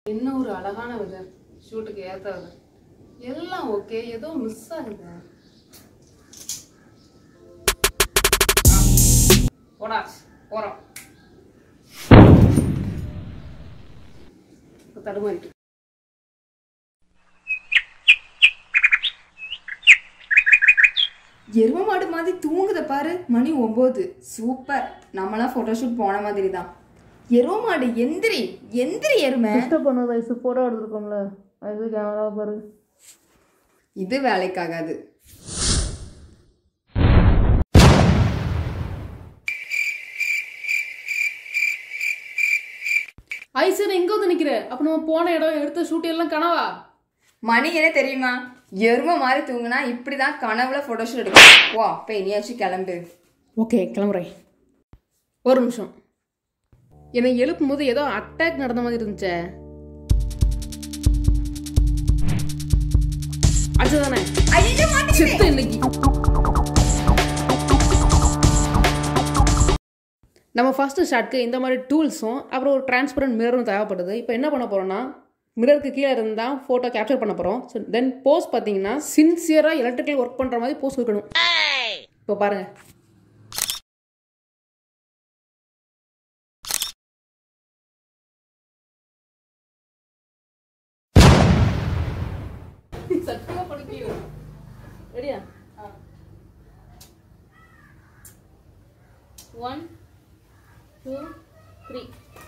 என்ன ஒரு அழகான வெதர் ஷூட்டுக்கு ஏற்ற weather. எல்லாம் ஓகே ஏதோ மிஸ் ஆகுது போடா போகிறோம் இப்போ தடுமாறிட்டு எரும மாடு மாதிரி தூங்குத பாரு மணி ஒம்பது சூப்பர் நம்மளாம் ஃபோட்டோஷூட் போன மாதிரி தான் எரும மாடு எந்திரி எந்திரி எருமை டிஸ்டர்ப் பண்ண வயசு ஃபோட்டோ எடுத்துருக்கோம்ல அது கேமரா பாரு இது வேலைக்காகாது ஐசன் எங்கே வந்து நிற்கிற அப்போ நம்ம போன இடம் எடுத்த ஷூட் எல்லாம் கனவா மணி என்ன தெரியுமா எரும மாதிரி தூங்குனா இப்படி தான் கனவுல ஃபோட்டோஷூட் எடுக்கணும் வா இப்போ இனியாச்சும் கிளம்பு ஓகே கிளம்புறேன் ஒரு நிமிஷம் என்னை எழுப்பும் போது ஏதோ அட்டாக் நடந்த மாதிரி இருந்துச்சே அதுதானே ஐயோ மாட்டி செத்து இன்னைக்கு நம்ம ஃபஸ்ட்டு ஷாட்க்கு இந்த மாதிரி டூல்ஸும் அப்புறம் ஒரு டிரான்ஸ்பரண்ட் மிரரும் தேவைப்படுது இப்போ என்ன பண்ண போகிறோம்னா மிரருக்கு கீழே இருந்தால் ஃபோட்டோ கேப்சர் பண்ண போகிறோம் ஸோ தென் போஸ் பார்த்தீங்கன்னா சின்சியராக எலக்ட்ரிக்கல் ஒர்க் பண்ணுற மாதிரி போஸ் இருக்கணும் இப்போ பாருங்கள் சத்தியமா படிக்கலையோ ரெடியா ஒன் டூ த்ரீ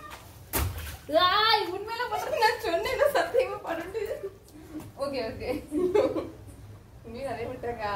ஆய் உண்மையில பண்றது நான் சொன்னேன் சத்தியமா பண்ணிட்டு ஓகே ஓகே நீ நிறைய விட்டுருக்கா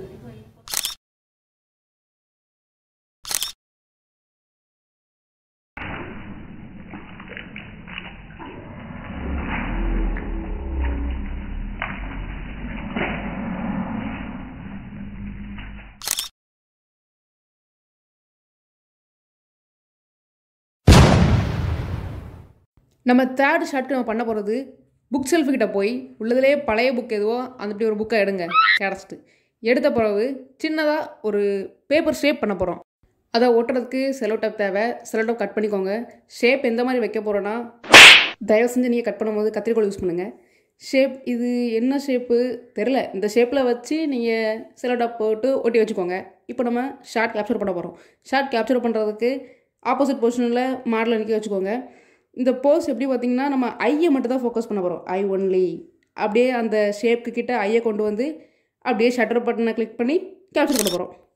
நம்ம தேர்ட் ஷாட்க்கு நம்ம பண்ண போகிறது புக் ஷெல்ஃபு கிட்ட போய் உள்ளதுலேயே பழைய புக் எதுவோ அந்த இப்படி ஒரு புக்கை எடுங்க கிடச்சிட்டு எடுத்த பிறகு சின்னதாக ஒரு பேப்பர் ஷேப் பண்ண போகிறோம் அதை ஒட்டுறதுக்கு செலோ டேப் தேவை செலோ டேப் கட் பண்ணிக்கோங்க ஷேப் எந்த மாதிரி வைக்க போகிறோன்னா தயவு செஞ்சு நீங்கள் கட் பண்ணும்போது கத்திரிக்கோல் யூஸ் பண்ணுங்கள் ஷேப் இது என்ன ஷேப்பு தெரில இந்த ஷேப்பில் வச்சு நீங்கள் செலோ டேப் போட்டு ஒட்டி வச்சுக்கோங்க இப்போ நம்ம ஷார்ட் கேப்சர் பண்ண போகிறோம் ஷார்ட் கேப்சர் பண்ணுறதுக்கு ஆப்போசிட் பொசிஷனில் மாடலில் நிற்க வச்சுக்கோங்க இந்த போஸ் எப்படி பார்த்தீங்கன்னா நம்ம ஐயை மட்டும் தான் ஃபோக்கஸ் பண்ண போகிறோம் ஐ ஒன்லி அப்படியே அந்த ஷேப்க்கு கிட்ட ஐயை கொண்டு வந்து அப்படியே ஷட்டர் பட்டனை கிளிக் பண்ணி கேப்சர் பண்ண போகிறோம்